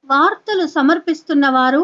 వార్తలు సమర్పిస్తున్న వారు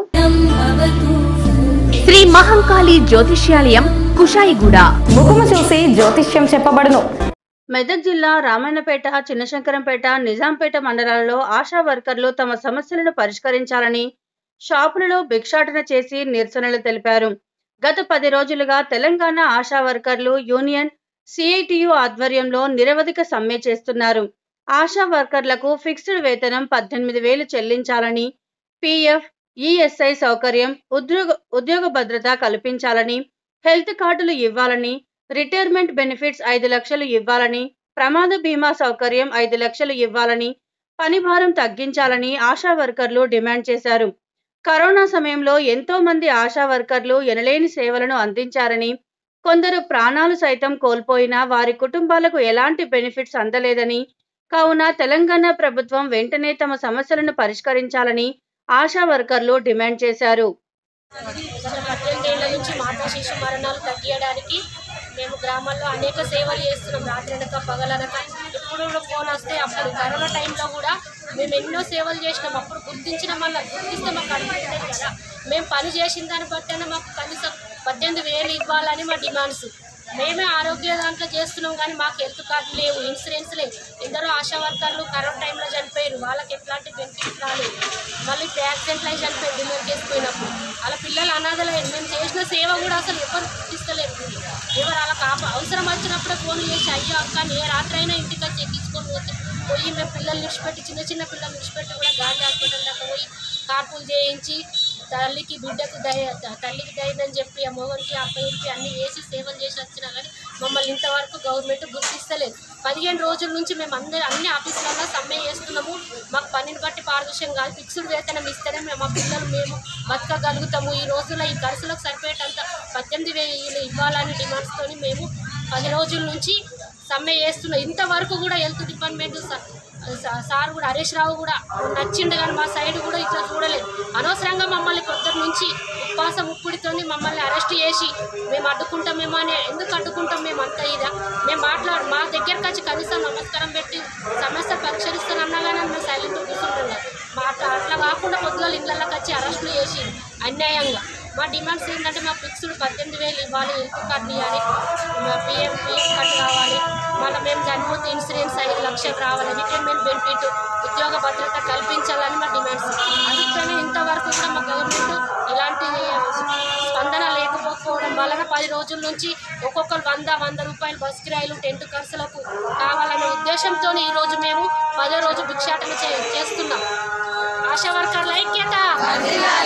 శ్రీ మహంకాళి జ్యోతిష్యాలయం కుషాయిగూడ ముఖము చూసి జ్యోతిష్యం చెప్పబడును మెదక్ జిల్లా రామాయణపేట చిన్నశంకరంపేట నిజాంపేట మండలాలలో ఆశా వర్కర్లు తమ సమస్యలను పరిష్కరించాలని షాపులలో భిక్షాటన చేసి నిరసనలు తెలిపారు గత పది రోజులుగా తెలంగాణ ఆశా వర్కర్లు యూనియన్ సిఐటియు ఆధ్వర్యంలో నిరవధిక సమ్మె చేస్తున్నారు ఆశా వర్కర్లకు ఫిక్స్డ్ వేతనం పద్దెనిమిది వేలు చెల్లించాలని పిఎఫ్ ఈఎస్ఐ సౌకర్యం ఉద్యోగ ఉద్యోగ భద్రత కల్పించాలని హెల్త్ కార్డులు ఇవ్వాలని రిటైర్మెంట్ బెనిఫిట్స్ ఐదు లక్షలు ఇవ్వాలని ప్రమాద బీమా సౌకర్యం ఐదు లక్షలు ఇవ్వాలని పని భారం తగ్గించాలని ఆశా వర్కర్లు డిమాండ్ చేశారు కరోనా సమయంలో ఎంతో మంది ఆశా వర్కర్లు ఎనలేని సేవలను అందించారని కొందరు ప్రాణాలు సైతం కోల్పోయినా వారి కుటుంబాలకు ఎలాంటి బెనిఫిట్స్ అందలేదని కావున తెలంగాణ ప్రభుత్వం వెంటనే తమ సమస్యలను పరిష్కరించాలని ఆశా వర్కర్లు డిమాండ్ చేశారు గత పద్దెనిమిదేళ్ల నుంచి మాతా శిశు మరణాలు తగ్గించడానికి మేము గ్రామాల్లో అనేక సేవలు చేస్తున్నాం రాత్రనక పగలనక ఎప్పుడు కూడా ఫోన్ వస్తే అప్పుడు కరోనా టైంలో కూడా మేము ఎన్నో సేవలు చేసినాం అప్పుడు గుర్తించిన మళ్ళీ గుర్తిస్తే మాకు అనిపించలేదు కదా మేము పని చేసిన దాన్ని బట్టి మాకు కనీసం పద్దెనిమిది వేలు ఇవ్వాలని మా డిమాండ్స్ మేమే ఆరోగ్య దాంట్లో చేస్తున్నాం కానీ మాకు హెల్త్ కార్డు లేవు ఇన్సూరెన్స్ లేవు ఎందరో ఆశా వర్కర్లు కరోనా టైంలో చనిపోయారు వాళ్ళకి ఎట్లాంటి బెనిఫిట్ రాలేదు మళ్ళీ ఇప్పుడు యాక్సిడెంట్లు అయి చనిపోయారు డిన్నర్ చేసుకున్నప్పుడు వాళ్ళ పిల్లలు అనాథలేదు మేము చేసిన సేవ కూడా అసలు ఎవరు గుర్తిస్తలేరు ఎవరు అలా కాప అవసరం వచ్చినప్పుడే ఫోన్ చేసి అయ్యో అక్క ఏ రాత్రి అయినా ఇంటికి వచ్చి ఎక్కించుకొని పోతే పోయి మేము పిల్లలు విడిచిపెట్టి చిన్న చిన్న పిల్లలు విడిచిపెట్టి కూడా గాంధీ హాస్పిటల్ దాకా పోయి కార్పులు చేయించి తల్లికి బిడ్డకు దయ తల్లికి ధైర్యం చెప్పి ఆ మొగనికి అబ్బాయికి అన్ని వేసి సేవలు చేసి వచ్చినా కానీ మమ్మల్ని ఇంతవరకు గవర్నమెంట్ గుర్తిస్తలేదు పదిహేను రోజుల నుంచి మేము అందరి అన్ని ఆఫీసులలో సమ్మె చేస్తున్నాము మాకు పనిని బట్టి పారదర్శం కాదు ఫిక్స్డ్ వేతనం ఇస్తేనే మేము మా పిల్లలు మేము బతకగలుగుతాము ఈ రోజుల్లో ఈ ఖర్చులకు సరిపోయేటంత పద్దెనిమిది వేలు ఇవ్వాలని డిమాండ్స్తోని మేము పది రోజుల నుంచి సమ్మె చేస్తున్నాం ఇంతవరకు కూడా హెల్త్ డిపార్ట్మెంట్ స- స- సార్ కూడా హరీష్ రావు కూడా నచ్చిండు కానీ మా సైడ్ కూడా ఇట్లా చూడలేదు అనవసరంగా మమ్మల్ని పొద్దున్న నుంచి ఉపవాసం ఉప్పుడితోని మమ్మల్ని అరెస్ట్ చేసి మేము అడ్డుకుంటామేమో అని ఎందుకు అడ్డుకుంటాం మేము అంత ఇదా మేము మాట్లాడు మా దగ్గరకు వచ్చి కనీసం నమస్కారం పెట్టి సమస్య పరిష్కరిస్తానన్నా కానీ మేము సైలెంట్ కూర్చుంటున్నాం మా అట్లా అట్లా కాకుండా పొద్దుగాల ఇళ్ళకి వచ్చి అరెస్టులు చేసి అన్యాయంగా మా డిమాండ్స్ ఏంటంటే మా ఫిక్స్డ్ పద్దెనిమిది వేలు ఇవ్వాలి హెల్త్ కార్డు ఇవ్వాలి మా పిఎం పిఎఫ్ కార్డు కావాలి మళ్ళీ మేము చనిపోతే ఇన్సూరెన్స్ ఐదు లక్షలు రావాలి రిటైర్మెంట్ బెనిఫిట్ ఉద్యోగ భద్రత కల్పించాలని మా డిమాండ్స్ అందుకని ఇంతవరకు కూడా మా గవర్నమెంట్ ఇలాంటి స్పందన లేకపోవడం వలన పది రోజుల నుంచి ఒక్కొక్కరు వంద వంద రూపాయలు బస్ కిరాయిలు టెంట్ ఖర్చులకు కావాలనే ఉద్దేశంతో ఈరోజు మేము పదో రోజు భిక్షాటన చే చేస్తున్నాం ఆశా వర్కర్ల ఐక్యత